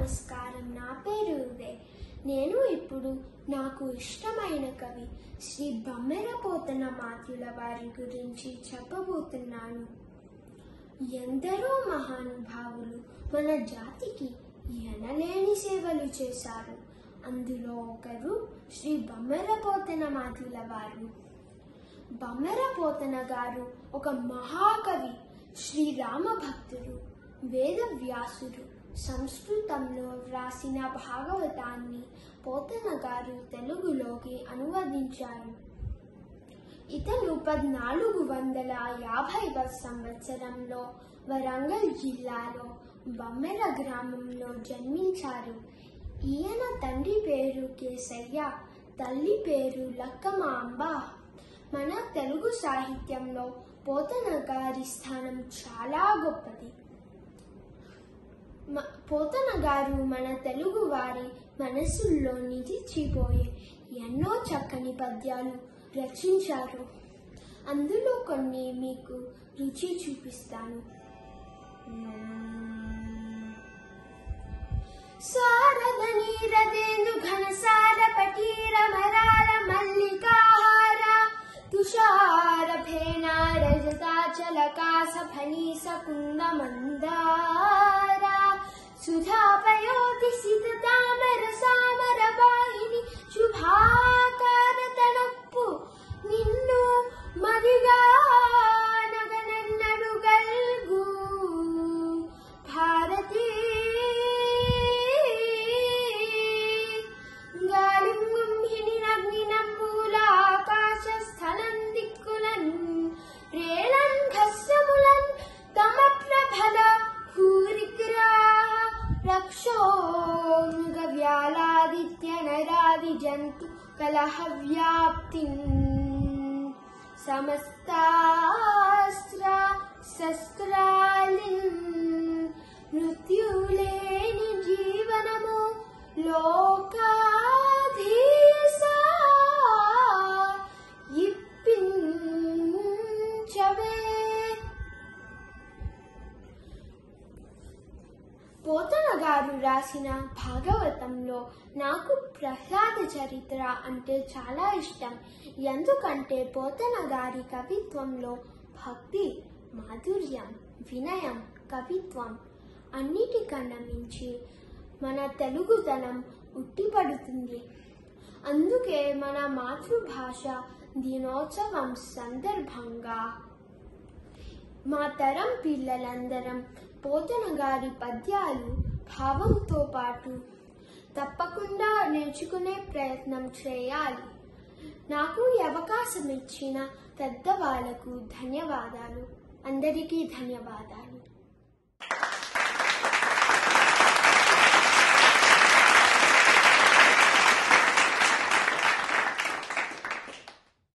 నమస్కారం నా పేరు ఉదయ్ నేను ఇప్పుడు నాకు ఇష్టమైన కవి శ్రీ బమ్మెరపోతన మాత్యుల వారి గురించి చెప్పబోతున్నాను ఎందరో మహానుభావులు మన జాతికి ఎనలేని సేవలు చేశారు అందులో ఒకరు శ్రీ బమ్మెరపోతన మాత్యుల వారు బమ్మెరపోతన గారు ఒక మహాకవి శ్రీరామ భక్తుడు వేద వ్యాసుడు సంస్కృతంలో వ్రాసిన భాగవతాన్ని పోతన గారు తెలుగులోకి అనువదించారు ఇతను పద్నాలుగు వందల యాభైవ సంవత్సరంలో వరంగల్ జిల్లాలో బమ్మెర గ్రామంలో జన్మించారు ఈయన తండ్రి పేరు కేసయ్య తల్లి పేరు లక్కమాంబ మన తెలుగు సాహిత్యంలో పోతన గారి స్థానం చాలా గొప్పది మ- పోతన గారు మన తెలుగు వారి మనసుల్లో నిలిచిపోయే ఎన్నో చక్కని పద్యాలు రచించారు అందులో కొన్ని మీకు రుచి చూపిస్తాను శారద నీరదేందు ఘనసార పటీర మరాల మల్లికాహార తుషార ఫేన రజతాచల కాస ఫణీస కుంద మందార సుధాపయోతి సిత తామర సామర వాహిని శుభాకార తనొప్పు నిన్ను మదిగా నగనన్నడు గల్గు భారతీ గాలింగుంభిని నగ్నినంబూల ఆకాశ స్థలం దిక్కులన్ రేళన్ ఘస్యములన్ తమ ప్రభల భూరిగ్రాహ రక్షోనుగ వ్యాలాదిత్య నరాది జంతు కలహ వ్యాప్తిన్ సమస్తాస్త్ర శస్త్రాలిన్ మృత్యులేని జీవనము లోకాధీశ ఇప్పించవే పోతన గారు రాసిన భాగవతంలో నాకు ప్రహ్లాద చరిత్ర అంటే చాలా ఇష్టం ఎందుకంటే పోతన గారి కవిత్వంలో భక్తి మాధుర్యం వినయం కవిత్వం అన్నిటికన్నా మించి మన తెలుగుతనం ఉట్టిపడుతుంది అందుకే మన మాతృభాష దినోత్సవం సందర్భంగా మా తరం పిల్లలందరం పోతన గారి పద్యాలు భావంతో పాటు తప్పకుండా నేర్చుకునే ప్రయత్నం చేయాలి నాకు ఈ అవకాశం ఇచ్చిన పెద్దవాళ్లకు ధన్యవాదాలు అందరికీ ధన్యవాదాలు